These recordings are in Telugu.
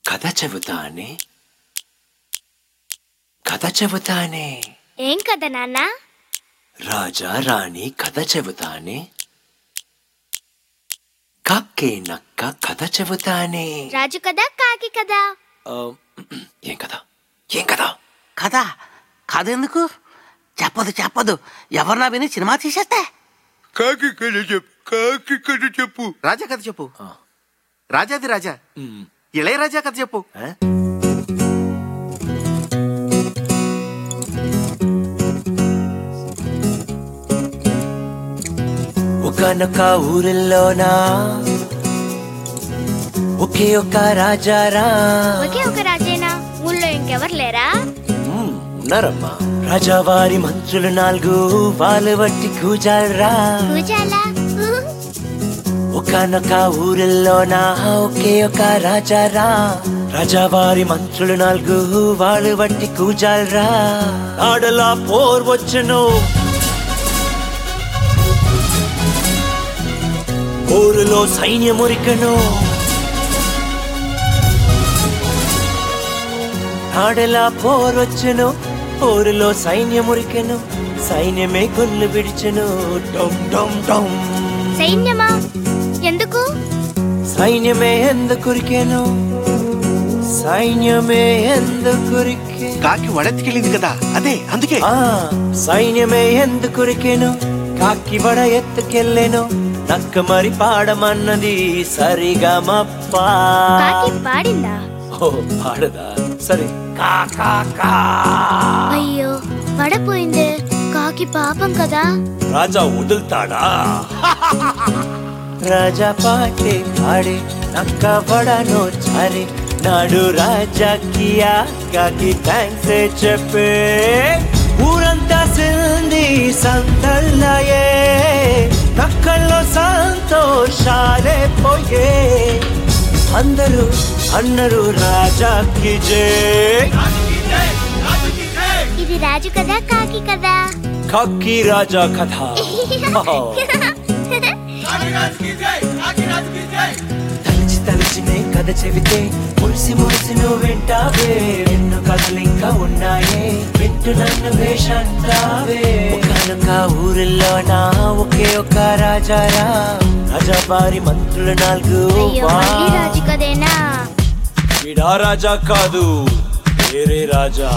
కథ చెబుతానే కథ చెబుతానే ఏం కదా నాన్న రాజా రాణి కథ చెబుతానే కక్కే నక్క కథ చెబుతానే రాజు కదా కాకి కదా ఆ, ఏం కదా ఏం కదా కదా కథ ఎందుకు చెప్పదు చెప్పదు ఎవరన్నా విని సినిమా తీసేస్తే కాకి కథ చెప్పు కాకి కథ చెప్పు రాజా కథ చెప్పు ఆ. రాజాది రాజా మ్, ఇళయరాజా కథ చెప్పు ఆ? ఒకనొక ఊరిలోనా ఒకే ఒక రాజారా ఒకే ఒక రాజేనా ఊళ్ళో ఇంకెవరు లేరా మ్, ఉన్నారమ్మా రాజావారి మంత్రులు నాలుగు వాళ్ళు బట్టి కూజాలరా పూజాలా ఒకనొక ఊరిలోనా ఒకే ఒక రాజారా రాజావారి మంత్రులు నాలుగు వాళ్ళు బట్టి కూజాలరా ఆడలా పోర్ వచ్చను పోరులో సైన్యమురికను ఆడలా పోరొచ్చెను పోరులో సైన్యమురికెను సైన్యమే కొల్లు విడిచెను డొమ్ డొమ్ డొమ్ సైన్యమా ఎందుకు సైన్యమే ఎందుకురికెను సైన్యమే ఎందుకురికే కాకి వడెత్తికెళ్ళింది కదా అదే అందుకే ఆ సైన్యమే ఎందుకురికెను కాకి వడ ఎత్తుకెళ్ళెను నక్క మరి పాడమన్నది సరిగా మప్పా కాకి పాడిందా ఓ పాడదా సరే కా కా కా అయ్యో పడపోయిందే కాకి పాపం కదా రాజా వదులుతాడా రాజా పాటే పాడే నక్క పడను చారే నాడు రాజాకి కాకి థ్యాంక్స్ చెప్పే ఊరంతా సింది సందల్లయే నక్కల్లో సంతోషాలే పోయే అందరూ అన్నరు రాజాకి జై ఇది రాజు కదా కాకి కదా కాకి రాజా కథ తలిచి తలిచినే కథ చెబితే మురిసి మురిసి నువ్వు వింటావే ఎన్నో కథలు ఇంకా ఉన్నాయే వింటూ నన్ను వేషంటావే ఒకనొక ఊరిలో నా ఒకే ఒక రాజారా రాజాబారి మంత్రులు నాలుగు అయ్యో మళ్ళీ రాజు కదేనా వీడా రాజా కాదు వేరే రాజా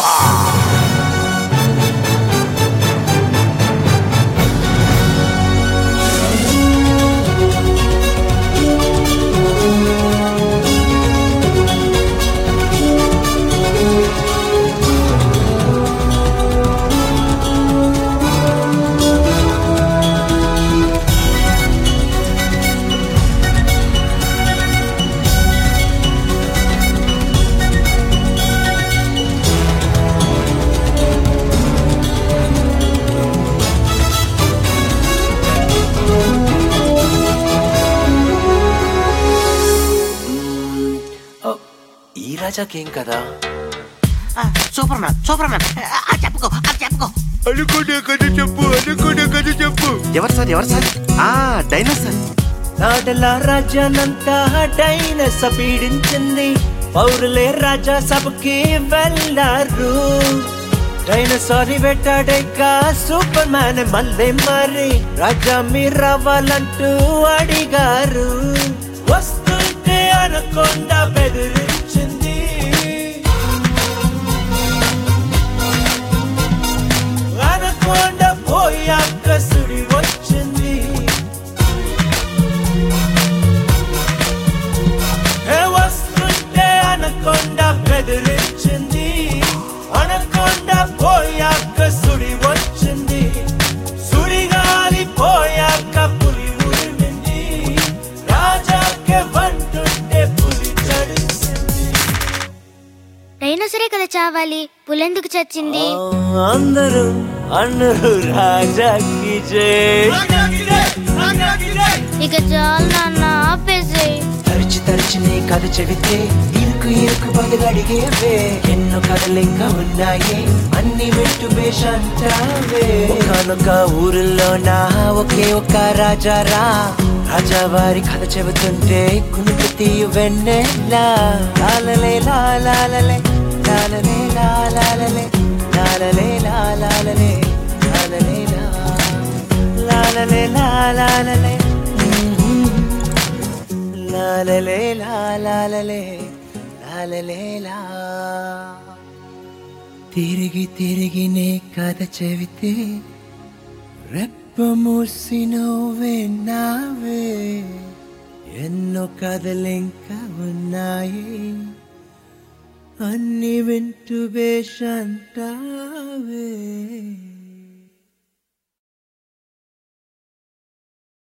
మ్మ్. ఓ, ఈ రాజాకేం కదా ఆ, సూపర్ మ్యాన్ సూపర్ మ్యాన్ ఆ, ఆ, చెప్పుకో అది చెప్పుకో అనుకునే కథ చెప్పు అనుకునే కథ చెప్పు ఎవరు సార్ ఎవరు సార్ ఆ డైనోసార్ నాడల రాజ్యానంతా డైనస పీడించింది పౌరులే రాజా సభకి వెళ్ళారు డైనసార్ వెట్టాడాక సూపర్ మ్యాన్ మళ్ళీ మరి రాజా మీరు రావాలంటూ అడిగారు వస్తుంటే అనకుండా బెదిరించింది అనకుండా పోయాక సుడి వచ్చింది ఏ వస్తుంటే అనకుండా బెదిరించింది అనకుండా పోయాక సుడి వచ్చింది సుడిగాలి పోయాక పులి ఉరిమింది రాజాకే వంటుంటే పులి చడిసింది డైనోసరే కదా చావాలి పులెందుకు చచ్చింది అందరూ అన్నరు రాజాకి జై ఇక చాలు నాన్న ఆపేసి తరిచి తరిచి నీ కథ చెబితే ఇరుకు ఇరుకు బదులు అడిగేవే ఎన్నో కథలు ఇంకా ఉన్నాయే అన్ని వింటూ బేషంటావే ఒకనొక ఊరిలో నా ఒకే ఒక రాజారా రాజావారి కథ చెబుతుంటే కునుకు తీయు వెన్నెలా లాలలే లాలాలలే లాలలే లాలాలలే లాలలే లాలాలలే లాలలే లా లాలలే లాలాలలే లాలలే లాలాలలే లాలలే లా తిరిగి తిరిగి నే కథ చెబితే రెప్ప మూసి నువ్వే నావే ఎన్నో కథలింకా ఉన్నాయి అన్ని వింటూ బేషంటావే